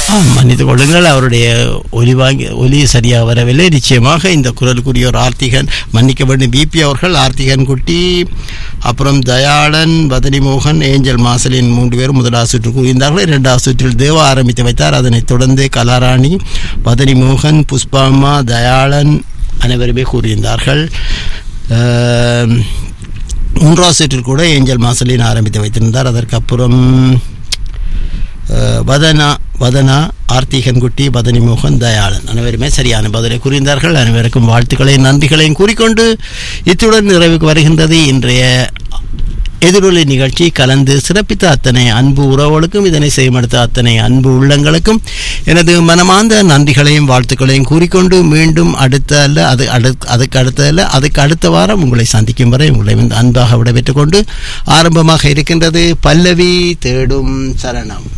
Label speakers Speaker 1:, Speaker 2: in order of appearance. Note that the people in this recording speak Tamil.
Speaker 1: ஆம், மன்னித்துக் கொள்ளுங்கள் அவருடைய ஒலி வாங்கி ஒலி சரியாக வரவில்லை நிச்சயமாக இந்த குரலுக்குரிய ஒரு ஆர்த்திகன் மன்னிக்க வேண்டும் பிபி அவர்கள் ஆர்த்திகன் குட்டி அப்புறம் தயாளன் பதனி மோகன் ஏஞ்சல் மாசலின் மூன்று பேரும் முதலாவது சுற்று கூறியிருந்தார்கள் இரண்டாவது சுற்றில் தேவா ஆரம்பித்து வைத்தார் அதனைத் தொடர்ந்து கலாராணி பதனி மோகன் புஷ்பாமா தயாளன் அனைவருமே கூறியிருந்தார்கள் ஆம், மூன்றாவது சுற்றில் கூட ஏஞ்சல் மாசலின் ஆரம்பித்து வைத்திருந்தார் அதற்கப்புறம் அஹ், வதனா வதனா ஆர்த்திகன்குட்டி பதனி மோகன் தயாளன் அனைவருமே சரியான பதிலை கூறியிருந்தார்கள் அனைவருக்கும் வாழ்த்துக்களையும் நன்றிகளையும் கூறிக்கொண்டு இத்துடன் நிறைவுக்கு வருகின்றது இன்றைய எதிரொலி நிகழ்ச்சி கலந்து சிறப்பித்த அத்தனை அன்பு உறவுகளுக்கும் இதனை செய்யமடுத்த அத்தனை அன்பு உள்ளங்களுக்கும் எனது மனமார்ந்த நன்றிகளையும் வாழ்த்துக்களையும் கூறிக்கொண்டு மீண்டும் அடுத்த அல்ல அது அடு அதுக்கு அடுத்த அல்ல அதுக்கு அடுத்த வாரம் உங்களை சந்திக்கும் வரை உங்களை வந்து அன்பாக விடைபெற்றுக் கொண்டு ஆரம்பமாக இருக்கின்றது பல்லவி தேடும் சரணம்